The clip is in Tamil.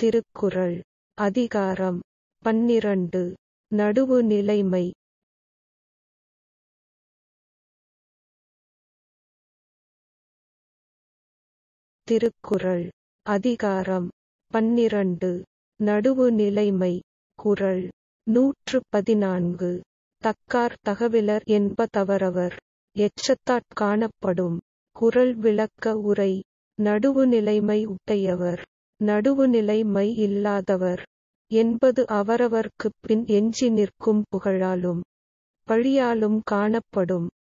திருக்குறள் அதிகாரம் பன்னிரண்டு நடுவு நிலைமை திருக்குறள் அதிகாரம் பன்னிரண்டு நடுவு நிலைமை குறள் நூற்று பதினான்கு தக்கார் தகவிலர் என்ப தவறவர் எச்சத்தாற் காணப்படும் குறள் விளக்க உரை நடுவுநிலைமை உடையவர் நடுவுநிலைமை இல்லாதவர் என்பது அவரவர்க்குப் பின் எஞ்சி நிற்கும் புகழாலும் பழியாலும் காணப்படும்